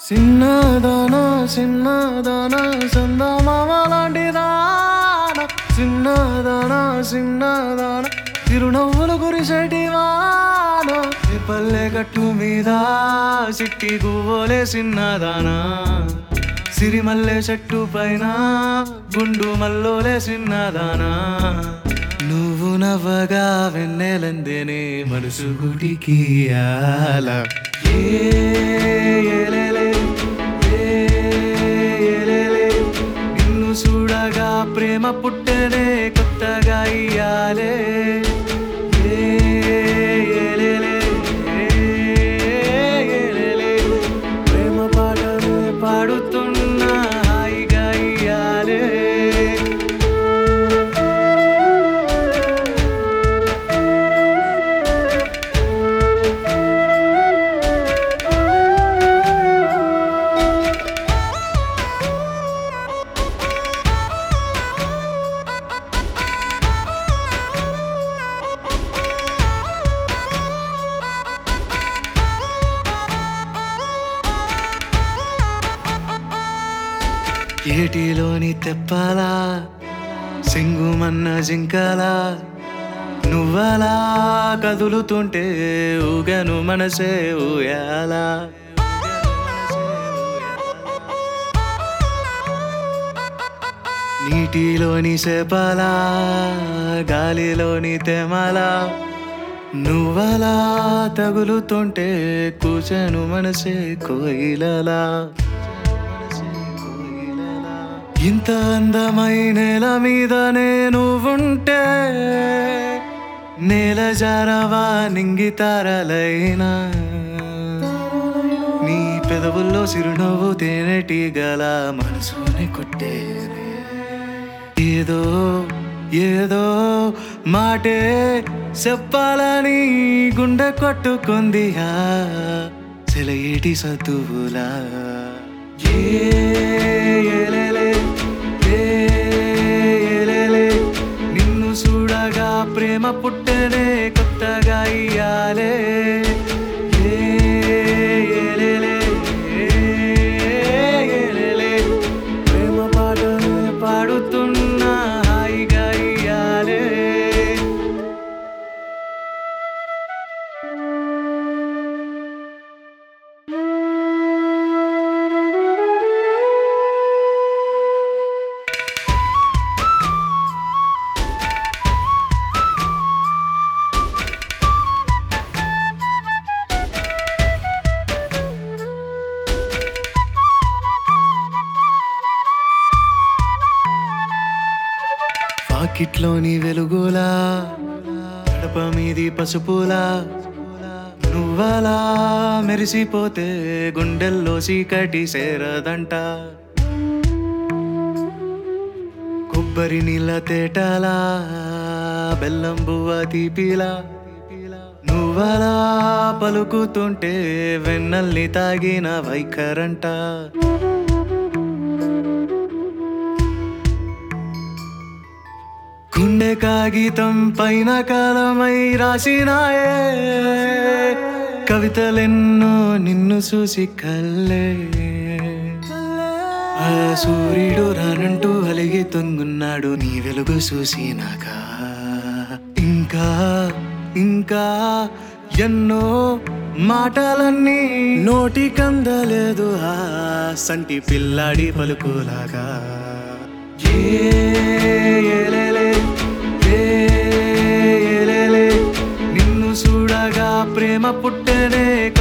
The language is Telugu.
చిన్నదానా చిన్నదానా చందమామ లాంటి దాన చిన్నదానా చిన్నదానా తిరునవ్వులు కురిసేటి వాన ఈ పల్లె గట్టు మీద చిట్టి గువ్వోలే చిన్నదానా సిరిమల్లె చెట్టు పైన గుండు మల్లోలే చిన్నదానా నువ్వు నవ్వగా వెన్నెలందేనే మనసు గుడికి ఆల ఏలేలే, ఏలేలే, నిన్ను చూడగా ప్రేమ పుట్టనే కొత్తగా ఇయ్యాలే ఏలేలే, ఏలేలే, ప్రేమ పాటలు పాడుతున్నా హాయిగా ఇయ్యాలే ఏటిలోని తెప్పాలా సింగుమన్న జింకలా నువ్వలా కదులుతుంటే ఊగను మనసే ఊయాలా నీటిలోని సేపలా గాలిలోని తెమలా నువ్వలా తగులుతుంటే కూచెను మనసే కోయిలలా ఇంత అందమైన నేల మీద నేను ఉంటే నేల జారవా నింగి తారలైనా నీ పెదవుల్లో చిరునవ్వు తేనెటి గల మనసుని కొట్టేనే ఏదో ఏదో మాటే చెప్పాలని గుండె కొట్టుకుంది ఆ సెలయేటి సతువులా ఏలేలే, ఏలేలే, నిన్ను చూడగా ప్రేమ పుట్టనే కొత్తగా ఇయ్యాలే ఏలేలే, ఏలేలే, ప్రేమ పాటలు పాడుతున్నా హాయిగా ఇయ్యాలే పాకిట్లోని వెలుగులా గడప మీది పసుపులా నువ్వలా మెరిసిపోతే గుండెల్లో చీకటి సేరదంట కొబ్బరి నీళ్ళ తేటలా బెల్లం బువ్వ తీపిలా నువ్వలా పలుకుతుంటే వెన్నల్ని తాగిన వైఖరంట గుండె కాగితం పైన కాలమై రాసినాయే కవితలెన్నో నిన్ను చూసి కల్లే ఆ సూర్యుడు రానంటూ అలిగి తొంగున్నాడు నీ వెలుగు చూసినాక ఇంకా ఇంకా ఎన్నో మాటలన్నీ నోటికందలేదు ఆ సంటి పిల్లాడి పలుకులాగా ఏలేలే, ఏలేలే, నిన్ను చూడగా ప్రేమ పుట్టనే